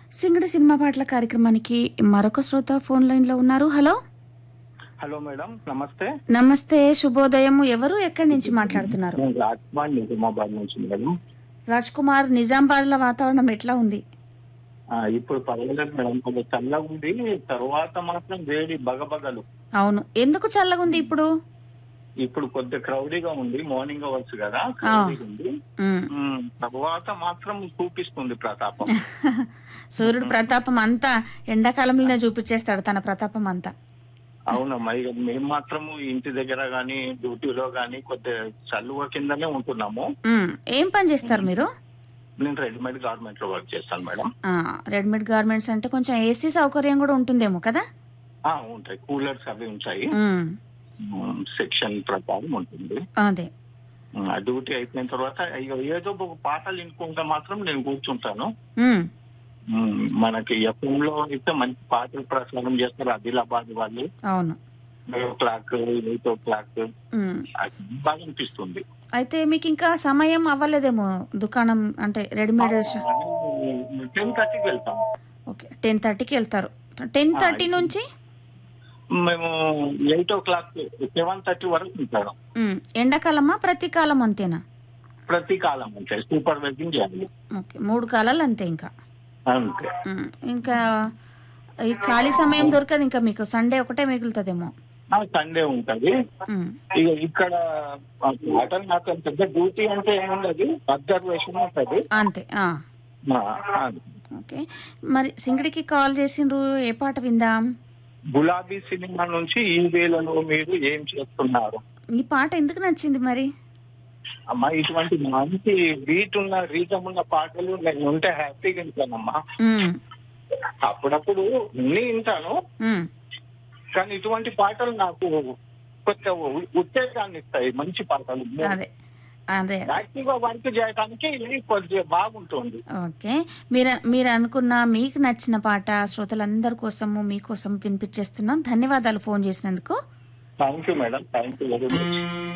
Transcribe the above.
సింగడి cinema పాటల కార్యక్రమానికి మరొక శ్రోత ఫోన్ లైన్ లో ఉన్నారు హలో హలో మేడం నమస్తే నమస్తే శుభోదయం ఎవరు ఎక్కడి నుంచి మాట్లాడుతున్నారు నేను రాజ్కుమార్ నిజామాబాద్ నుంచి మేడం రాజ్ కుమార్ నిజామాబాద్ లో వాతావరణం ఎట్లా ఉంది ఆ, ఇప్పుడు పర్వాలేదు మేడం కొంచెం చల్లగా ఉంది తర్వాత మాత్రం వేడి బగబగలు అవును ఎందుకు చల్లగా ఉంది ఇప్పుడు ఇప్పుడు కొద్దిగా క్రౌడీగా ఉంది మార్నింగ్ అవర్స్ కదా క్రౌడీగా ఉంది ఉమ్. ఉమ్, తర్వాత మాత్రం చూపిస్తుంది ప్రతాపం సూర్యుడు ప్రతాపం అంతా ఎండాకాలంలోనే చూపించేస్తాడు తన ప్రతాపం అంతా అవునమ్మా ఇక మేము మాత్రము ఇంటి దగ్గర గానీ డ్యూటీలో గానీ కొద్దిగా చల్లువ కిందనే ఉంటున్నాము ఉమ్. ఏం పని చేస్తారు మీరు నేను రెడీమేడ్ గార్మెంట్ లో వర్క్ చేస్తాను మేడం ఆ, రెడీమేడ్ గార్మెంట్స్ అంటే కొంచెం ఏసీ సౌకర్యం కూడా ఉంటుందేమో కదా ఆ, ఉంటాయి కూలర్స్ అవి ఉంటాయి ఉమ్. సెక్షన్ ప్రకారం ఉంటుంది అదే ఆ డ్యూటీ అయిపోయిన తర్వాత అయ్యో ఏదో ఒక పాటలు వినుకుంటే మాత్రం నేను కూర్చుంటాను ఉమ్. ఉమ్, మనకి ఎఫ్ఎం లో అయితే మంచి పాటలు ప్రసారం చేస్తారు ఆదిలాబాద్ వాళ్ళు అవును o'clock eight o'clock um. అది బాగా అనిపిస్తుంది అయితే మీకు ఇంకా సమయం అవ్వలేదేమో దుకాణం అంటే రెడీమేడ్ షా- టెన్ థర్టీకి వెళ్తాం ఓకే టెన్ థర్టీకి వెళ్తారు టెన్ థర్టీ నుంచి మేము eight o'clock seven thirty వరకు ఉంటాం ఉమ్, ఎండాకాలమా ప్రతి కాలం అంతేనా ప్రతి కాలం ఉంటాయి సూపర్వైజింగ్ చేయాలి ఓకే మూడు కాలాలు అంతే ఇంకా అంతే ఉమ్, ఇంకా ఈ ఖాళీ సమయం దొరకదు ఇంకా మీకు సండే ఒకటే మిగులుతుందేమో సండే ఉంటది ఉమ్, ఇక ఇక్కడ పాటలు నాకు అంత పెద్ద డ్యూటీ అంటే ఏముండదు అబ్జర్వేషన్ ఉంటది అంతే ఆ, ఆ, అది. ఓకే మరి సింగడికి కాల్ చేసిండ్రు ఏ పాట విందాం గులాబీ సినిమా నుంచి ఈ వేళలో మీరు ఏం చేస్తున్నారు ఈ పాట ఎందుకు నచ్చింది మరి అమ్మా ఇటువంటి మంచి బీట్ ఉన్న రీజం ఉన్న పాటలు నేను ఉంటే హ్యాపీగా వింటానమ్మా ఉమ్, అప్పుడప్పుడు అన్ని వింటాను ఉమ్, కానీ ఇటువంటి పాటలు నాకు కొంచెం ఉత్తేజాన్ని ఇస్తాయి మంచి పాటలు అదే అదే యాక్టివ్ గా వర్క్ చేయడానికి ఇది కొద్దిగా బాగుంటుంది ఓకే మీరు మీరు అనుకున్న మీకు నచ్చిన పాట శ్రోతలందరి కోసము మీకోసం వినిపించేస్తున్నాం ధన్యవాదాలు ఫోన్ చేసినందుకు thank you madam thank you very much